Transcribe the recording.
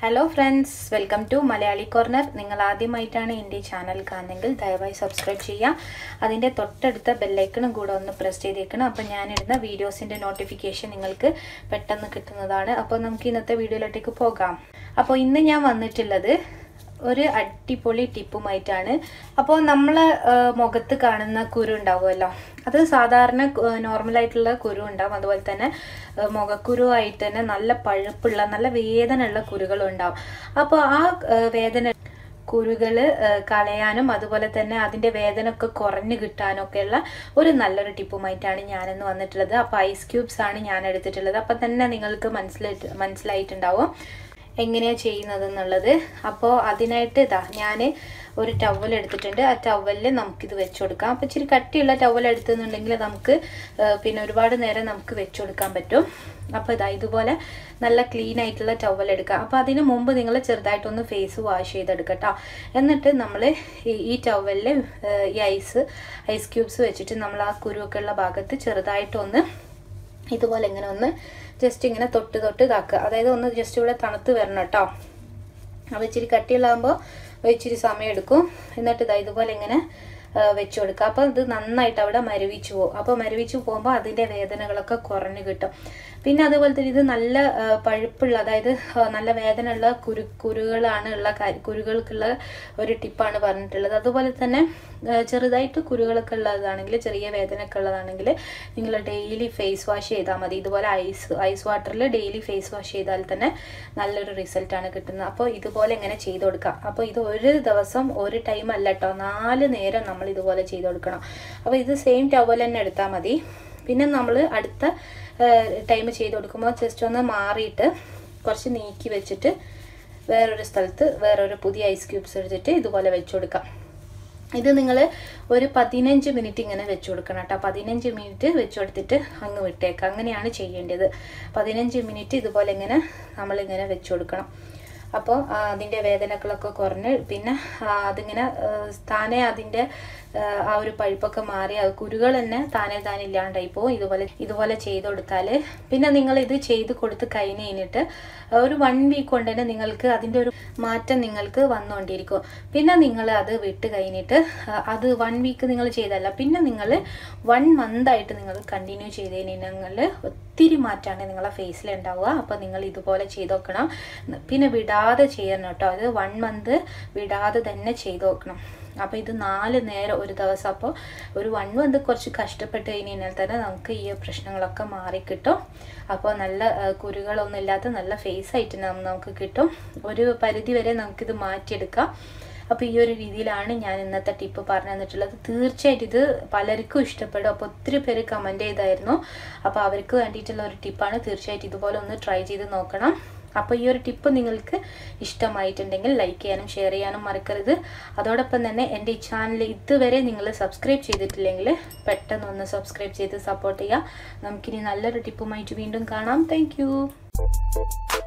hello friends welcome to Malayali corner നിങ്ങൾ ആദ്യമായിട്ടാണ് എൻ്റെ ഈ ചാനൽ കാണുന്നെങ്കിൽ ദയവായി സബ്സ്ക്രൈബ് ചെയ്യുക അതിൻ്റെ തൊട്ടടുത്ത ബെല്ലൈക്കണും കൂടെ ഒന്ന് പ്രസ് ചെയ്തേക്കണം അപ്പോൾ ഞാനിടുന്ന വീഡിയോസിൻ്റെ നോട്ടിഫിക്കേഷൻ നിങ്ങൾക്ക് പെട്ടെന്ന് കിട്ടുന്നതാണ് അപ്പോൾ നമുക്ക് ഇന്നത്തെ വീഡിയോയിലോട്ടേക്ക് പോകാം അപ്പോൾ ഇന്ന് ഞാൻ വന്നിട്ടുള്ളത് ഒരു അടിപൊളി ടിപ്പുമായിട്ടാണ് അപ്പോൾ നമ്മൾ മുഖത്ത് കാണുന്ന കുരു ഉണ്ടാവുമല്ലോ അത് സാധാരണ നോർമലായിട്ടുള്ള കുരു ഉണ്ടാവും അതുപോലെ തന്നെ ആ, മുഖക്കുരുവായിട്ട് തന്നെ നല്ല പഴുപ്പുള്ള നല്ല വേദനയുള്ള കുരുകളും ഉണ്ടാവും അപ്പോൾ ആ ആ, വേദന കുരുകൾ കളയാനും അതുപോലെ തന്നെ അതിൻ്റെ വേദന ഒക്കെ കുറഞ്ഞു കിട്ടാനൊക്കെയുള്ള ഒരു നല്ലൊരു ടിപ്പുമായിട്ടാണ് ഞാനിന്ന് വന്നിട്ടുള്ളത് അപ്പോൾ ഐസ് ക്യൂബ്സ് ആണ് ഞാൻ എടുത്തിട്ടുള്ളത് അപ്പം തന്നെ നിങ്ങൾക്ക് മനസ്സിലായിട്ട് മനസ്സിലായിട്ടുണ്ടാവും എങ്ങനെയാണ് ചെയ്യുന്നത് എന്നുള്ളത് അപ്പോൾ അതിനായിട്ട് ഇതാ ഞാൻ ഒരു ടവൽ എടുത്തിട്ടുണ്ട് ആ ടവലിൽ നമുക്കിത് വെച്ച് കൊടുക്കാം അപ്പോൾ ഇച്ചിരി കട്ടിയുള്ള ടവൽ എടുത്തെന്നുണ്ടെങ്കിൽ നമുക്ക് ആ, പിന്നെ ഒരുപാട് നേരം നമുക്ക് വെച്ച് കൊടുക്കാൻ പറ്റും അപ്പോൾ ഇതാ ഇതുപോലെ നല്ല ക്ലീൻ ആയിട്ടുള്ള ടവൽ എടുക്കുക അപ്പോൾ അതിന് മുമ്പ് നിങ്ങൾ ചെറുതായിട്ടൊന്ന് ഫേസ് വാഷ് ചെയ്തെടുക്കട്ടോ എന്നിട്ട് നമ്മൾ ഈ ടവലിൽ ഈ ഐസ് ഐസ് ക്യൂബ്സ് വെച്ചിട്ട് നമ്മൾ ആ കുരുവൊക്കെ ഉള്ള ഭാഗത്ത് ചെറുതായിട്ടൊന്ന് ഇതുപോലെ ഇങ്ങനെ ഒന്ന് ജസ്റ്റ് ഇങ്ങനെ തൊട്ട് തൊട്ട് ഇതാക്കുക അതായത് ഒന്ന് ജസ്റ്റ് ഇവിടെ തണുത്ത് വരണം കേട്ടോ അപ്പോൾ ഇച്ചിരി കട്ടിയുള്ളാകുമ്പോൾ ഇച്ചിരി സമയം എടുക്കും എന്നിട്ട് ഇതാ ഇതുപോലെ ഇങ്ങനെ ആ, വെച്ച് കൊടുക്കുക അപ്പോൾ ഇത് നന്നായിട്ട് അവിടെ മരവിച്ച് പോകും അപ്പോൾ മരവിച്ച് പോകുമ്പോൾ അതിൻ്റെ വേദനകളൊക്കെ കുറഞ്ഞു കിട്ടും പിന്നെ അതുപോലെ തന്നെ ഇത് നല്ല ആ, പഴുപ്പുള്ള അതായത് ആ, നല്ല വേദനയുള്ള കുരു കുരുകളാണ് ഉള്ള കാര്യം കുരുകൾക്കുള്ള ഒരു ടിപ്പാണ് പറഞ്ഞിട്ടുള്ളത് അതുപോലെ തന്നെ ആ, ചെറുതായിട്ട് കുരുകളൊക്കെ ഉള്ളതാണെങ്കിൽ ചെറിയ വേദനയൊക്കെ ഉള്ളതാണെങ്കിൽ നിങ്ങൾ ഡെയിലി ഫേസ് വാഷ് ചെയ്താൽ മതി ഇതുപോലെ ഐസ് ഐസ് വാട്ടറിൽ ഡെയിലി ഫേസ് വാഷ് ചെയ്താൽ തന്നെ നല്ലൊരു റിസൾട്ടാണ് കിട്ടുന്നത് അപ്പോൾ ഇതുപോലെ ഇങ്ങനെ ചെയ്ത് കൊടുക്കാം അപ്പോൾ ഇത് ഒരു ദിവസം ഒരു ടൈം അല്ല കേട്ടോ നാല് നേരം നമ്മൾ ഇതുപോലെ ചെയ്ത് കൊടുക്കണം അപ്പോൾ ഇത് സെയിം ടവൽ തന്നെ എടുത്താൽ മതി പിന്നെ നമ്മൾ അടുത്ത ടൈം ചെയ്ത് കൊടുക്കുമ്പോൾ ജസ്റ്റ് ഒന്ന് മാറിയിട്ട് കുറച്ച് നീക്കി വെച്ചിട്ട് വേറൊരു സ്ഥലത്ത് വേറൊരു പുതിയ ഐസ് ക്യൂബ്സ് എടുത്തിട്ട് ഇതുപോലെ വെച്ച് കൊടുക്കാം ഇത് നിങ്ങൾ ഒരു പതിനഞ്ച് മിനിറ്റ് ഇങ്ങനെ വെച്ച് കൊടുക്കണം കേട്ടോ പതിനഞ്ച് മിനിറ്റ് വെച്ച് കൊടുത്തിട്ട് അങ്ങ് വിട്ടേക്കാം അങ്ങനെയാണ് ചെയ്യേണ്ടത് പതിനഞ്ച് മിനിറ്റ് ഇതുപോലെ ഇങ്ങനെ നമ്മളിങ്ങനെ വെച്ച് കൊടുക്കണം അപ്പോൾ അതിൻ്റെ വേദനകളൊക്കെ കുറഞ്ഞ് പിന്നെ ആ, അതിങ്ങനെ ആ, താനെ അതിൻ്റെ ആ, ആ ഒരു പഴുപ്പൊക്കെ മാറി ആ കുരുകൾ തന്നെ താനെ താനെ ഇല്ലാണ്ടായി പോകും ഇതുപോലെ ഇതുപോലെ ചെയ്ത് കൊടുത്താൽ പിന്നെ നിങ്ങൾ ഇത് ചെയ്ത് കൊടുത്ത് കഴിഞ്ഞ് കഴിഞ്ഞിട്ട് ഒരു വൺ വീക്ക് കൊണ്ട് തന്നെ നിങ്ങൾക്ക് അതിൻ്റെ ഒരു മാറ്റം നിങ്ങൾക്ക് വന്നുകൊണ്ടിരിക്കും പിന്നെ നിങ്ങൾ അത് വിട്ട് കഴിഞ്ഞിട്ട് ആ, അത് വൺ വീക്ക് നിങ്ങൾ ചെയ്തല്ല പിന്നെ നിങ്ങൾ വൺ മന്ത് ആയിട്ട് നിങ്ങൾ കണ്ടിന്യൂ ചെയ്ത് കഴിഞ്ഞാൽ ഒത്തിരി മാറ്റമാണ് നിങ്ങളെ ഫേസിൽ ഉണ്ടാവുക അപ്പോൾ നിങ്ങൾ ഇതുപോലെ ചെയ്ത് നോക്കണം പിന്നെ വിടാതെ ചെയ്യണം കേട്ടോ അത് വൺ മന്ത് വിടാതെ തന്നെ ചെയ്ത് നോക്കണം അപ്പോൾ ഇത് നാല് നേരം ഒരു ദിവസം അപ്പോൾ ഒരു വൺ മന്ത് കുറച്ച് കഷ്ടപ്പെട്ട് കഴിഞ്ഞാൽ തന്നെ നമുക്ക് ഈ പ്രശ്നങ്ങളൊക്കെ മാറിക്കിട്ടും അപ്പോൾ നല്ല ആ, കുരുകളൊന്നും ഇല്ലാത്ത നല്ല ഫേസ് ആയിട്ട് നം- നമുക്ക് കിട്ടും ഒരു പരിധി വരെ നമുക്കിത് മാറ്റിയെടുക്കാം അപ്പോൾ ഈ ഒരു രീതിയിലാണ് ഞാൻ ഇന്നത്തെ ടിപ്പ് പറഞ്ഞു തന്നിട്ടുള്ളത് തീർച്ചയായിട്ടും ഇത് പലർക്കും ഇഷ്ടപ്പെടും അപ്പോൾ ഒത്തിരി പേര് കമൻറ്റ് ചെയ്തായിരുന്നു അപ്പോൾ അവർക്ക് വേണ്ടിയിട്ടുള്ള ഒരു ടിപ്പാണ് തീർച്ചയായിട്ടും ഇതുപോലെ ഒന്ന് ട്രൈ ചെയ്ത് നോക്കണം അപ്പോൾ ഈ ഒരു ടിപ്പ് നിങ്ങൾക്ക് ഇഷ്ടമായിട്ടുണ്ടെങ്കിൽ ലൈക്ക് ചെയ്യാനും ഷെയർ ചെയ്യാനും മറക്കരുത് അതോടൊപ്പം തന്നെ എൻ്റെ ഈ ചാനൽ ഇതുവരെ നിങ്ങൾ സബ്സ്ക്രൈബ് ചെയ്തിട്ടില്ലെങ്കിൽ പെട്ടെന്ന് ഒന്ന് സബ്സ്ക്രൈബ് ചെയ്ത് സപ്പോർട്ട് ചെയ്യുക നമുക്കിനി നല്ലൊരു ടിപ്പുമായിട്ട് വീണ്ടും കാണാം താങ്ക്